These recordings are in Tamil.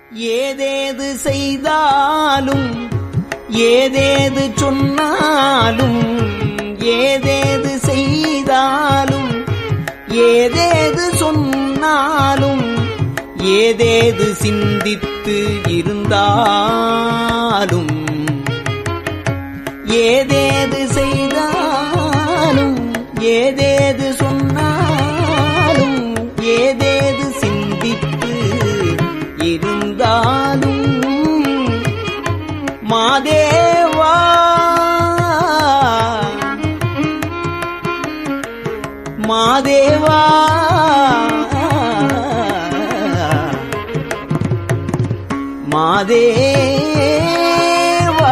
ஏதேது செய்தாலும் ஏதேது சொன்னாலும் ஏதேது செய்தாலும் ஏதேது சொன்னாலும் ஏதேது சிந்தித்து இருந்தாலும் ஏதேது செய்தாலும் ஏதேது சொன்னாலும் ஏதேது சிந்தித்து இருந்தாலும் மாதேவா மாதேவா மாதேவா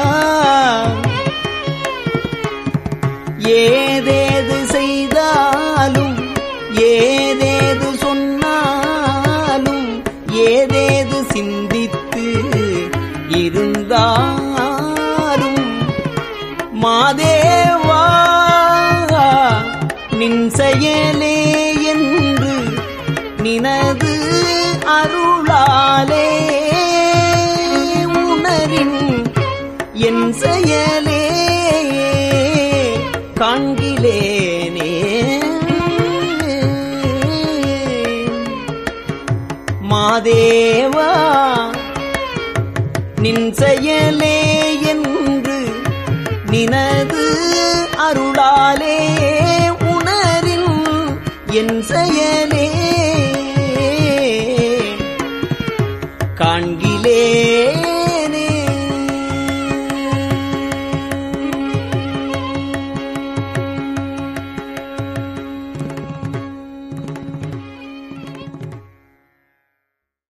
ஏதேது செய்தாலும் ஏதேது சொன்னாலும் ஏதேது சிந்தித்து இருந்தாலும் மாதேவா நின் செயலே என்று நினது அருளாலே உணரின் என் செயலே காண்கிலேனே மாதேவா நின் செயலே என்று நினது அருளாலே உணரின் என் செயலே காண்கி